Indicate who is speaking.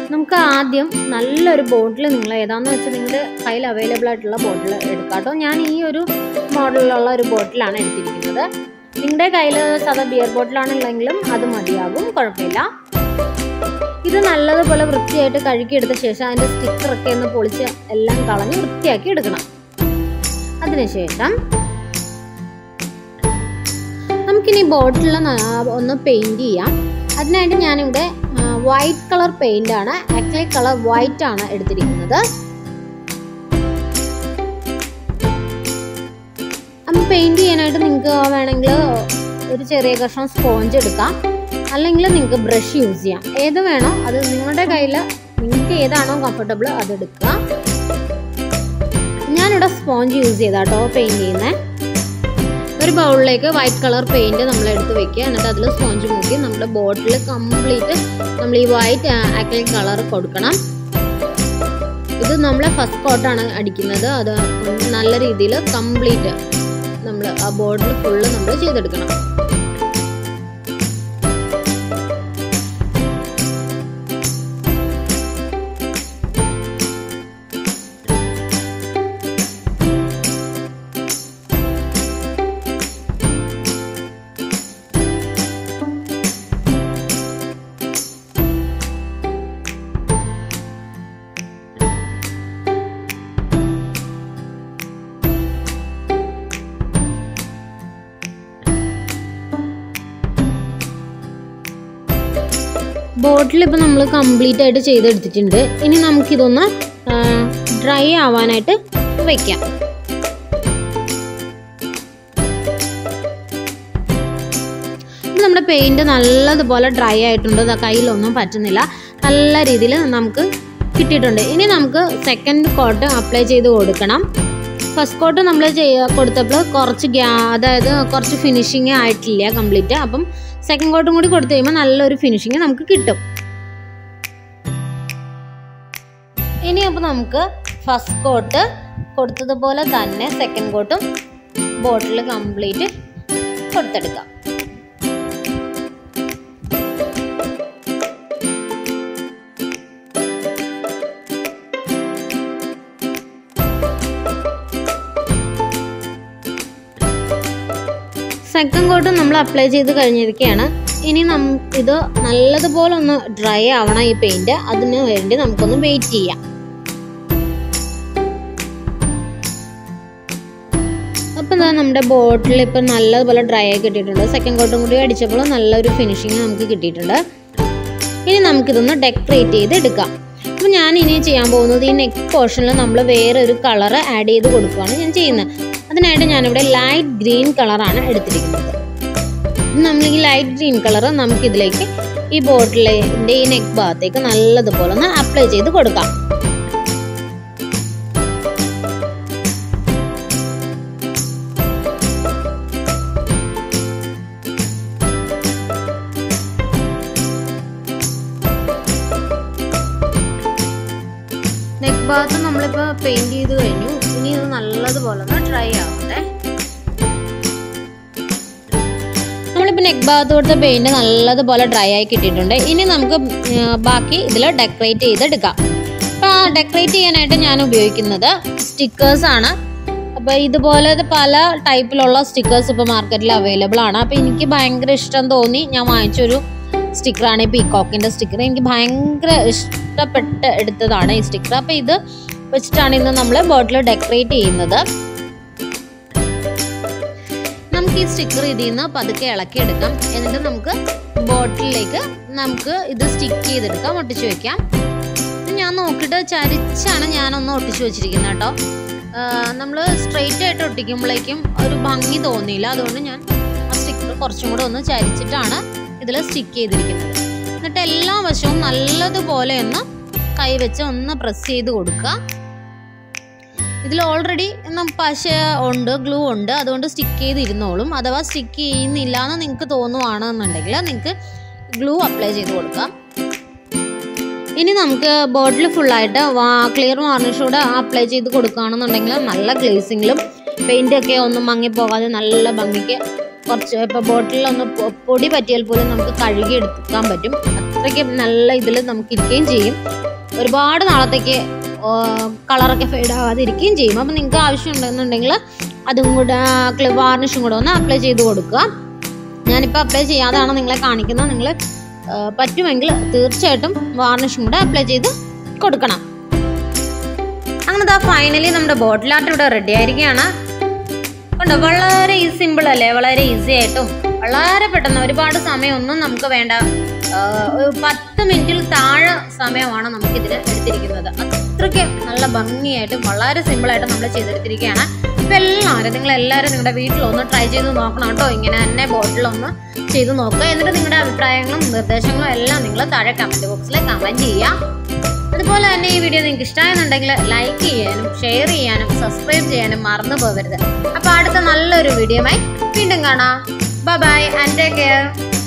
Speaker 1: നമുക്ക് ആദ്യം നല്ലൊരു ബോട്ടിൽ നിങ്ങൾ ഏതാണെന്ന് വെച്ചാൽ നിങ്ങളുടെ കയ്യിൽ അവൈലബിൾ ആയിട്ടുള്ള ബോട്ടിൽ എടുക്കാം കേട്ടോ ഞാൻ ഈ ഒരു മോഡലിലുള്ള ഒരു ബോട്ടിലാണ് എടുത്തിരിക്കുന്നത് നിങ്ങളുടെ കയ്യിൽ സാധാ ബിയർ ബോട്ടിലാണെന്നുണ്ടെങ്കിലും അത് മതിയാകും കുഴപ്പമില്ല ഇത് നല്ലതുപോലെ വൃത്തിയായിട്ട് കഴുകിയെടുത്ത ശേഷം അതിൻ്റെ സ്റ്റിക്കറൊക്കെ ഒന്ന് പൊളിച്ച് എല്ലാം കളഞ്ഞ് വൃത്തിയാക്കി എടുക്കണം അതിനുശേഷം നമുക്കിനി ബോട്ടിൽ ഒന്ന് പെയിൻറ് ചെയ്യാം അതിനായിട്ട് ഞാനിവിടെ വൈറ്റ് കളർ പെയിന്റ് ആണ് അക്ലിക് കളർ വൈറ്റ് ആണ് എടുത്തിരിക്കുന്നത് അപ്പം പെയിന്റ് ചെയ്യാനായിട്ട് നിങ്ങൾക്ക് വേണമെങ്കിൽ ഒരു ചെറിയ കഷ്ണം സ്പോഞ്ച് എടുക്കാം അല്ലെങ്കിൽ നിങ്ങൾക്ക് ബ്രഷ് യൂസ് ചെയ്യാം ഏത് വേണോ അത് നിങ്ങളുടെ കയ്യിൽ നിങ്ങൾക്ക് ഏതാണോ കംഫർട്ടബിൾ അത് എടുക്കുക ഞാനിവിടെ സ്പോഞ്ച് യൂസ് ചെയ്താട്ടോ പെയിന്റ് ചെയ്യുന്നത് ഒരു ബൗളിലേക്ക് വൈറ്റ് കളർ പെയിന്റ് നമ്മൾ എടുത്ത് വെക്കുക എന്നിട്ട് അതിൽ സ്പോഞ്ച് മുക്കി നമ്മുടെ ബോട്ടിൽ കംപ്ലീറ്റ് നമ്മൾ ഈ വൈറ്റ് ആക്രിലിക് കളർ കൊടുക്കണം ഇത് നമ്മൾ ഫസ്റ്റ് കോട്ടാണ് അടിക്കുന്നത് അത് നല്ല രീതിയിൽ കംപ്ലീറ്റ് നമ്മൾ ആ ബോട്ടിൽ ഫുള്ള് നമ്മൾ ചെയ്തെടുക്കണം ബോട്ടിൽ ഇപ്പോൾ നമ്മൾ കംപ്ലീറ്റ് ആയിട്ട് ചെയ്തെടുത്തിട്ടുണ്ട് ഇനി നമുക്കിതൊന്ന് ഡ്രൈ ആവാനായിട്ട് വയ്ക്കാം ഇപ്പം നമ്മുടെ പെയിൻറ് നല്ലതുപോലെ ഡ്രൈ ആയിട്ടുണ്ട് ദാ കയ്യിലൊന്നും പറ്റുന്നില്ല നല്ല രീതിയിൽ നമുക്ക് കിട്ടിയിട്ടുണ്ട് ഇനി നമുക്ക് സെക്കൻഡ് കോട്ട് അപ്ലൈ ചെയ്ത് കൊടുക്കണം ഫസ്റ്റ് കോട്ട് നമ്മൾ ചെയ്യ കൊടുത്തപ്പോൾ കുറച്ച് ഗ്യാ അതായത് കുറച്ച് ഫിനിഷിങ് ആയിട്ടില്ല കംപ്ലീറ്റ് അപ്പം സെക്കൻഡ് കോട്ടും കൂടി കൊടുത്തു കഴിയുമ്പോൾ നല്ലൊരു ഫിനിഷിങ് നമുക്ക് കിട്ടും ഇനി അപ്പോൾ നമുക്ക് ഫസ്റ്റ് കോട്ട് കൊടുത്തതുപോലെ തന്നെ സെക്കൻഡ് കോട്ടും ബോട്ടിൽ കംപ്ലീറ്റ് കൊടുത്തെടുക്കാം സെക്കൻഡ് കോട്ട് നമ്മൾ അപ്ലൈ ചെയ്ത് കഴിഞ്ഞിരിക്കുകയാണ് ഇനി നം ഇത് നല്ലതുപോലെ ഒന്ന് ഡ്രൈ ആവണം ഈ പെയിന്റ് അതിന് വേണ്ടി നമുക്കൊന്ന് വെയിറ്റ് ചെയ്യാം അപ്പം എന്താ നമ്മുടെ ബോട്ടിൽ ഇപ്പം നല്ലതുപോലെ ഡ്രൈ ആയി കിട്ടിയിട്ടുണ്ട് സെക്കൻഡ് കോട്ടും കൂടി അടിച്ചപ്പോൾ നല്ലൊരു ഫിനിഷിങ് നമുക്ക് കിട്ടിയിട്ടുണ്ട് ഇനി നമുക്കിതൊന്ന് ഡെക്കറേറ്റ് ചെയ്ത് എടുക്കാം അപ്പം ഞാൻ ഇനി ചെയ്യാൻ പോകുന്നത് ഈ നെക്ക് പോർഷനിൽ നമ്മൾ വേറെ ഒരു കളർ ആഡ് ചെയ്ത് കൊടുക്കുകയാണ് ഞാൻ ചെയ്യുന്നത് അതിനായിട്ട് ഞാനിവിടെ ലൈറ്റ് ഗ്രീൻ കളറാണ് എടുത്തിരിക്കുന്നത് നമ്മൾ ഈ ലൈറ്റ് ഗ്രീൻ കളർ നമുക്കിതിലേക്ക് ഈ ബോട്ടിലിൻ്റെ ഈ നെക്ക് ഭാഗത്തേക്ക് നല്ലതുപോലെ ഒന്ന് അപ്ലൈ ചെയ്ത് കൊടുക്കാം നെക്ക് ഭാഗത്ത് നമ്മളിപ്പോൾ പെയിന്റ് ചെയ്ത് കഴിഞ്ഞു ഇനി ഇത് നല്ലതുപോലെ ഒന്ന് ഡ്രൈ ആവട്ടെ നമ്മളിപ്പോൾ നെക്ക് ഭാഗത്ത് കൊടുത്ത പെയിന്റ് നല്ലതുപോലെ ഡ്രൈ ആയി കിട്ടിയിട്ടുണ്ട് ഇനി നമുക്ക് ഉം, ബാക്കി ഇതിൽ ഡെക്കറേറ്റ് ചെയ്തെടുക്കാം അപ്പോൾ ഡെക്കറേറ്റ് ചെയ്യാനായിട്ട് ഞാൻ ഉപയോഗിക്കുന്നത് സ്റ്റിക്കേഴ്സ് ആണ് അപ്പോൾ ഇതുപോലെ പല ടൈപ്പിലുള്ള സ്റ്റിക്കേഴ്സ് ഇപ്പോൾ മാർക്കറ്റിൽ അവൈലബിൾ ആണ് അപ്പോൾ എനിക്ക് ഭയങ്കര ഇഷ്ടം തോന്നി ഞാൻ വാങ്ങിച്ചൊരു സ്റ്റിക്കറാണ് ഈ പീകോക്കിൻ്റെ സ്റ്റിക്കർ എനിക്ക് ഭയങ്കര ഇഷ്ടപ്പെട്ട് എടുത്തതാണ് ഈ സ്റ്റിക്കർ അപ്പോൾ ഇത് വെച്ചിട്ടാണ് ഇന്ന് നമ്മൾ ബോട്ടിൽ ഡെക്കറേറ്റ് ചെയ്യുന്നത് നമുക്ക് ഈ സ്റ്റിക്കർ ഇതിൽ നിന്ന് പതുക്കെ ഇളക്കിയെടുക്കാം എന്നിട്ട് നമുക്ക് ബോട്ടിലേക്ക് നമുക്ക് ഇത് സ്റ്റിക്ക് ചെയ്തെടുക്കാം ഒട്ടിച്ചു വെക്കാം ഇത് ഞാൻ നോക്കിയിട്ട് ചരിച്ചാണ് ഞാനൊന്ന് ഒട്ടിച്ചു വെച്ചിരിക്കുന്നത് കേട്ടോ നമ്മൾ സ്ട്രെയിറ്റ് ആയിട്ട് ഒട്ടിക്കുമ്പോഴേക്കും ഒരു ഭംഗി തോന്നിയില്ല അതുകൊണ്ട് ഞാൻ ആ സ്റ്റിക്കർ കുറച്ചും കൂടെ ഒന്ന് ചരിച്ചിട്ടാണ് ഇതിൽ സ്റ്റിക്ക് ചെയ്തിരിക്കുന്നത് എന്നിട്ട് എല്ലാ വശവും നല്ലതുപോലെ ഒന്ന് കൈവച്ച് ഒന്ന് പ്രസ് ചെയ്ത് കൊടുക്കുക ഇതിൽ ഓൾറെഡി പശ ഉണ്ട് ഗ്ലൂ ഉണ്ട് അതുകൊണ്ട് സ്റ്റിക്ക് ചെയ്തിരുന്നോളും അഥവാ സ്റ്റിക്ക് ചെയ്യുന്നില്ല എന്ന് നിങ്ങൾക്ക് തോന്നുവാണെന്നുണ്ടെങ്കിൽ നിങ്ങൾക്ക് ഗ്ലൂ അപ്ലൈ ചെയ്ത് കൊടുക്കാം ഇനി നമുക്ക് ബോട്ടിൽ ഫുള്ളായിട്ട് വാ ക്ലിയർ വാർണിഷ് കൂടെ അപ്ലൈ ചെയ്ത് കൊടുക്കുകയാണെന്നുണ്ടെങ്കിൽ നല്ല ഗ്ലേസിങ്ങിലും പെയിൻ്റ് ഒക്കെ ഒന്നും മങ്ങിപ്പോകാതെ നല്ല ഭംഗിക്ക് കുറച്ച് ഇപ്പോൾ ബോട്ടിലൊന്ന് പൊ- പൊടി പറ്റിയാൽ പോലും നമുക്ക് കഴുകി എടുക്കാൻ പറ്റും അത്രയ്ക്ക് നല്ല ഇതിൽ നമുക്ക് ഇരിക്കുകയും ചെയ്യും ഒരുപാട് നാളത്തേക്ക് കളറൊക്കെ ഫെയ്ഡ് ആവാതെ ഇരിക്കുകയും ചെയ്യും അപ്പം നിങ്ങൾക്ക് ആവശ്യമുണ്ടെന്നുണ്ടെങ്കിൽ അതും കൂടെ വാർണിഷും കൂടെ ഒന്ന് അപ്ലൈ ചെയ്ത് കൊടുക്കുക ഞാനിപ്പോൾ അപ്ലൈ ചെയ്യാതെയാണ് നിങ്ങളെ കാണിക്കുന്നത് നിങ്ങൾ പറ്റുമെങ്കിൽ തീർച്ചയായിട്ടും വാർണിഷും കൂടെ അപ്ലൈ ചെയ്ത് കൊടുക്കണം അങ്ങനെ ദാ ഫൈനലി നമ്മുടെ ബോട്ടിൽ ആർട്ട് ഇവിടെ റെഡി ആയിരിക്കുകയാണ് കണ്ടോ വളരെ ഈ സിമ്പിൾ അല്ലേ വളരെ ഈസി ആയിട്ടും വളരെ പെട്ടെന്ന് ഒരുപാട് സമയമൊന്നും നമുക്ക് വേണ്ട ആ, ഒരു പത്ത് മിനിറ്റിൽ താഴെ സമയമാണ് നമുക്ക് ഇതിന് എടുത്തിരിക്കുന്നത് അത്രയ്ക്ക് നല്ല ഭംഗിയായിട്ടും വളരെ സിമ്പിൾ ആയിട്ട് നമ്മൾ ചെയ്തെടുത്തിരിക്കുകയാണ് അപ്പൊ എല്ലാവരും നിങ്ങൾ എല്ലാവരും നിങ്ങളുടെ വീട്ടിലൊന്ന് ട്രൈ ചെയ്ത് നോക്കണം കേട്ടോ ഇങ്ങനെ തന്നെ ബോട്ടിലൊന്ന് ചെയ്ത് നോക്കുക എന്നിട്ട് നിങ്ങളുടെ അഭിപ്രായങ്ങളും നിർദ്ദേശങ്ങളും എല്ലാം നിങ്ങൾ താഴെ കമന്റ് ബോക്സിൽ കമന്റ് ചെയ്യാം അതുപോലെ തന്നെ ഈ വീഡിയോ നിങ്ങൾക്ക് ഇഷ്ടമായെന്നുണ്ടെങ്കിൽ ലൈക്ക് ചെയ്യാനും ഷെയർ ചെയ്യാനും സബ്സ്ക്രൈബ് ചെയ്യാനും മറന്നു പോകരുത് അപ്പോൾ അടുത്ത നല്ലൊരു വീഡിയോയുമായി വീണ്ടും കാണാം ബൈ ആൻഡ് ടേക്ക് കെയർ